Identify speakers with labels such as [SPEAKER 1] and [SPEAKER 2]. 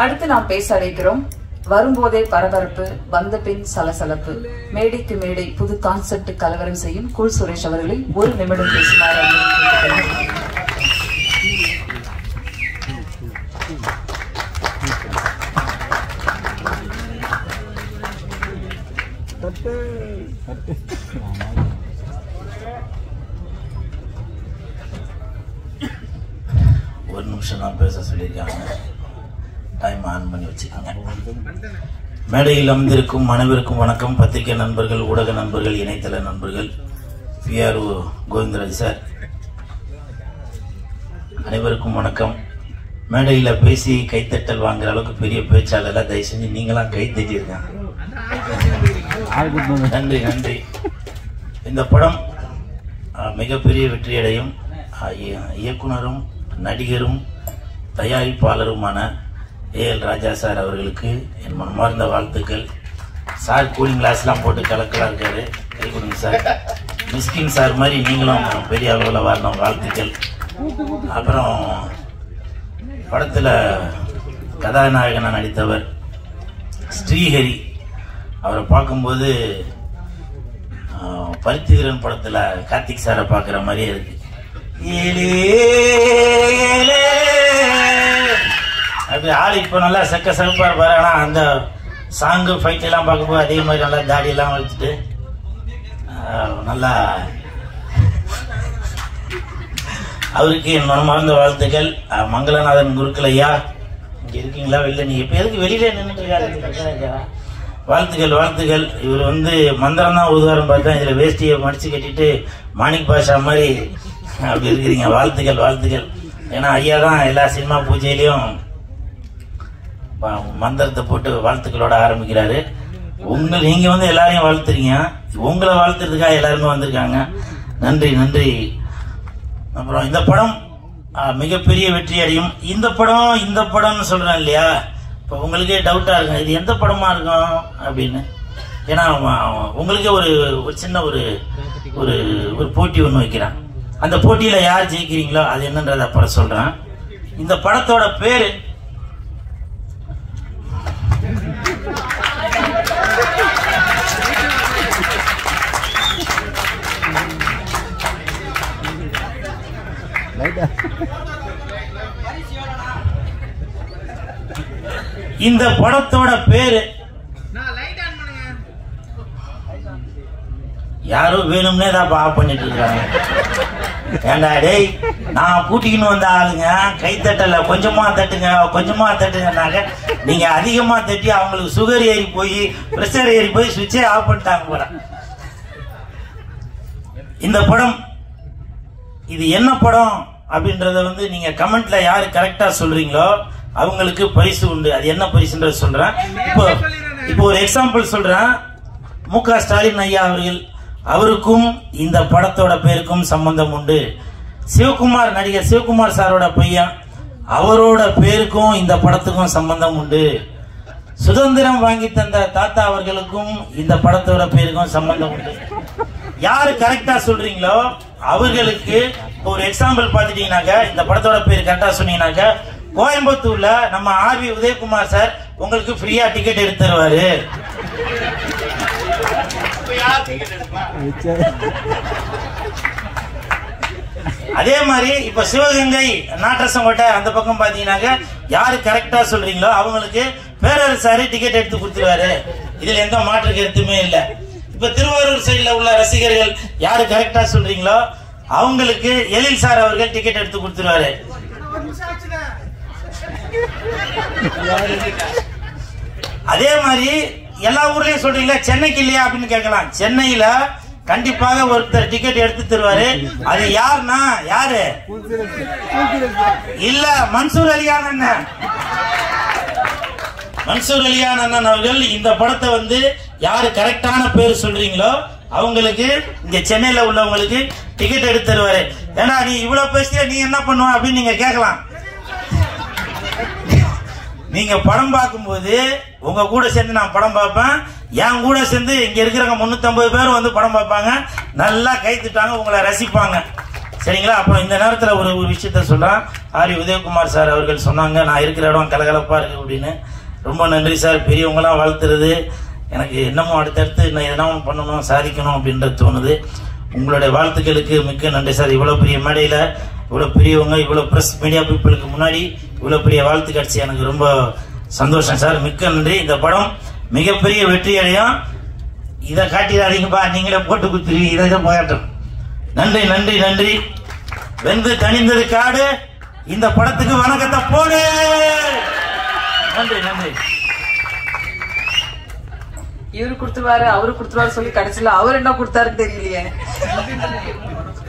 [SPEAKER 1] அடுத்து நாம் பேச அழைக்கிறோம் வரும்போதே பரபரப்பு வந்த பின் சலசலப்பு மேடைக்கு மேடை புது கான்செப்ட் கலவரம் செய்யும் குல் சுரேஷ் அவர்களை ஒரு நிமிடம் பேசுமாறு அன்புடன் கேட்டுக்கொள்கிறேன்.
[SPEAKER 2] ஒரு நிமிஷம் தான் பேச சொல்லியிருக்காங்க டைம் ஆன் பண்ணி வச்சுக்கோங்க மேடையில் அமர்ந்திருக்கும் அனைவருக்கும் வணக்கம் பத்திரிகை நண்பர்கள் ஊடக நண்பர்கள் இணையதள நண்பர்கள் பிஆர்ஓ கோவிந்தராஜ் சார் அனைவருக்கும் வணக்கம் மேடையில் பேசி கைத்தட்டல் வாங்குற அளவுக்கு பெரிய பேச்சாளர் தயவு செஞ்சு நீங்களாம் கை தட்டியிருக்காங்க நன்றி நன்றி இந்த படம் அஹ், மிகப்பெரிய வெற்றியடையும் அஹ், இய- இயக்குனரும் நடிகரும் தயாரிப்பாளருமான ஏ எல் ராஜா சார் அவர்களுக்கு என் மனமார்ந்த வாழ்த்துக்கள் சார் கூலிங் கிளாஸ்லாம் போட்டு கலக்கலா இருக்காரு கை கொடுங்க சார் மிஸ்கின் சார் மாதிரி நீங்களும் பெரிய அளவில் வரணும் வாழ்த்துக்கள் அப்புறம் படத்தில் கதாநாயகனாக நடித்தவர் ஸ்ரீஹரி அவரை பார்க்கும்போது ஆஹ், பருத்திவீரன் படத்துல கார்த்திக் சாரை பார்க்குற மாதிரியே இருக்கு ஏலே, ஏலே. அப்படி ஆள் இப்போ நல்லா செக்க செகப்பா இருப்பாரு ஆனா அந்த சாங்கு ஃபைட் எல்லாம் பார்க்கும்போது அதே மாதிரி நல்லா தாடி எல்லாம் வச்சுட்டு ஆஹ், நல்லா அவருக்கு என் மனமார்ந்த வாழ்த்துக்கள் ஆஹ், மங்களநாதன் குருக்கள் ஐயா இங்க இருக்கீங்களா வெளில நீங்க இப்ப எதுக்கு வெளியில நின்றுட்டு இருக்காரு வாழ்த்துக்கள் வாழ்த்துக்கள் இவர் வந்து மந்திரம் தான் ஊதுவாரம் பார்த்தா இதுல வேஷ்டியை மடிச்சு கட்டிட்டு மாணிக் பாஷா மாதிரி அப்படி இருக்கிறீங்க வாழ்த்துக்கள் வாழ்த்துக்கள் ஏன்னா ஐயா தான் எல்லா சினிமா பூஜையிலையும் ம- மந்திரத்தை போட்டு வாழ்த்துக்களோட ஆரம்பிக்கிறாரு உங்க நீங்க வந்து எல்லாரையும் வாழ்த்துறீங்க உங்களை வாழ்த்துறதுக்காக எல்லாருமே வந்திருக்காங்க நன்றி நன்றி அப்புறம் இந்த படம் ஆ, மிகப்பெரிய வெற்றி அடையும் இந்த படம் இந்த படம்னு சொல்றேன் இல்லையா இப்போ உங்களுக்கே டவுட்டா இருக்கும் இது எந்த படமா இருக்கும் அப்படின்னு ஏன்னா அவன் உங்களுக்கே ஒரு ஒரு சின்ன ஒரு ஒரு ஒரு போட்டி ஒன்று வைக்கிறான் அந்த போட்டியில யார் ஜெயிக்கிறீங்களோ அது என்னன்றத அப்புறம் சொல்றேன் இந்த படத்தோட பேரு இந்த படத்தோட பேரு யாரோ வேணும்னே தான் ஆஃப் பண்ணிட்டு இருக்காங்க ஏண்டா டேய் நான் கூட்டிக்கின்னு வந்த ஆளுங்க கை தட்டல கொஞ்சமா தட்டுங்க கொஞ்சமா தட்டுங்கன்னாங்க நீங்க அதிகமா தட்டி அவங்களுக்கு சுகர் ஏறி போய் பிரஷர் ஏறி போய் சுவிட்சே ஆஃப் பண்ணிட்டாங்க போல இந்த படம் இது என்ன படம் அப்படின்றத வந்து நீங்க கமெண்ட்ல யாரு கரெக்டா சொல்றீங்களோ அவங்களுக்கு பரிசு உண்டு அது என்ன பரிசுன்றத சொல்றேன் இப்போ இப்போ ஒரு எக்ஸாம்பிள் சொல்றேன் மு க ஸ்டாலின் ஐயா அவர்கள் அவருக்கும் இந்த படத்தோட பேருக்கும் சம்பந்தம் உண்டு சிவகுமார் நடிகர் சிவகுமார் சாரோட பையன் அவரோட பேருக்கும் இந்த படத்துக்கும் சம்பந்தம் உண்டு சுதந்திரம் வாங்கி தந்த தாத்தா அவர்களுக்கும் இந்த படத்தோட பேருக்கும் சம்பந்தம் உண்டு யாரு கரெக்டா சொல்றீங்களோ அவர்களுக்கு இப்போ ஒரு எக்ஸாம்பிள் பார்த்துட்டீங்கன்னாக்க இந்த படத்தோட பேர் கரெக்டா சொன்னீங்கன்னாக்க கோயம்புத்தூர்ல நம்ம ஆர்வி உதயகுமார் சார் உங்களுக்கு ஃப்ரீயா டிக்கெட் எடுத்து தருவாரு அதே மாதிரி இப்ப சிவகங்கை நாட்டரசங்கோட்டை அந்த பக்கம் பாத்தீங்கன்னாக்க யாரு கரெக்டா சொல்றீங்களோ அவங்களுக்கு பேரரசாரு டிக்கெட் எடுத்து கொடுத்துருவாரு இதுல எந்த மாற்று கருத்துமே இல்ல இப்ப திருவாரூர் சைடுல உள்ள ரசிகர்கள் யாரு கரெக்டா சொல்றீங்களோ அவங்களுக்கு எழில் சார் அவர்கள் டிக்கெட் எடுத்து கொடுத்துருவாரு அதே மாதிரி எல்லா ஊர்லயும் சொல்றீங்களா சென்னைக்கு இல்லையா அப்படின்னு கேட்கலாம் சென்னையில கண்டிப்பாக ஒருத்தர் டிக்கெட் எடுத்து தருவாரு அது யாருன்னா யாரு இல்ல மன்சூர் அலியான் அண்ணன் மன்சூர் அலியான் அண்ணன் அவர்கள் இந்த படத்தை வந்து யாரு கரெக்டான பேர் சொல்றீங்களோ அவங்களுக்கு இங்க சென்னையில உள்ளவங்களுக்கு டிக்கெட் எடுத்து தருவாரு ஏன்னா நீ இவ்வளவு பேசிய நீ என்ன பண்ணுவ அப்படின்னு நீங்க கேட்கலாம் நீங்க படம் பார்க்கும்போது உங்க கூட சேர்ந்து நான் படம் பார்ப்பேன் என் கூட சேர்ந்து இங்க இருக்கிறவங்க முன்னூத்தி பேர் வந்து படம் பார்ப்பாங்க நல்லா கை தட்டுவாங்க உங்களை ரசிப்பாங்க சரிங்களா அப்போ இந்த நேரத்தில் ஒரு ஒரு விஷயத்த சொல்கிறேன் ஆரி உதயகுமார் சார் அவர்கள் சொன்னாங்க நான் இருக்கிற இடம் கலகலப்பாக இருக்கு அப்படின்னு ரொம்ப நன்றி சார் பெரியவங்களாம் வாழ்த்துறது எனக்கு என்னமோ அடுத்தடுத்து நான் எதனா ஒன்று பண்ணணும் சாதிக்கணும் அப்படின்றது தோணுது உங்களுடைய வாழ்த்துக்களுக்கு மிக்க நன்றி சார் இவ்வளோ பெரிய மேடையில் இவ்வளோ பெரியவங்க இவ்வளோ ப்ரெஸ் மீடியா பீப்புளுக்கு முன்னாடி இவ்வளோ பெரிய வாழ்த்து காட்சி எனக்கு ரொம்ப சந்தோஷம் சார் மிக்க நன்றி இந்த படம் மிகப்பெரிய வெற்றி அடையும் இதை காட்டிடாதீங்கப்பா நீங்களே போட்டு குத்துருவீங்க இதை இதை போயாட்டும் நன்றி நன்றி நன்றி வெந்து தணிந்தது காடு இந்த படத்துக்கு வணக்கத்தை போடு நன்றி நன்றி
[SPEAKER 1] இவரு கொடுத்துருவாரு அவரு கொடுத்துருவாரு சொல்லி கடைசியில அவர் என்ன கொடுத்தாருன்னு தெரியலையே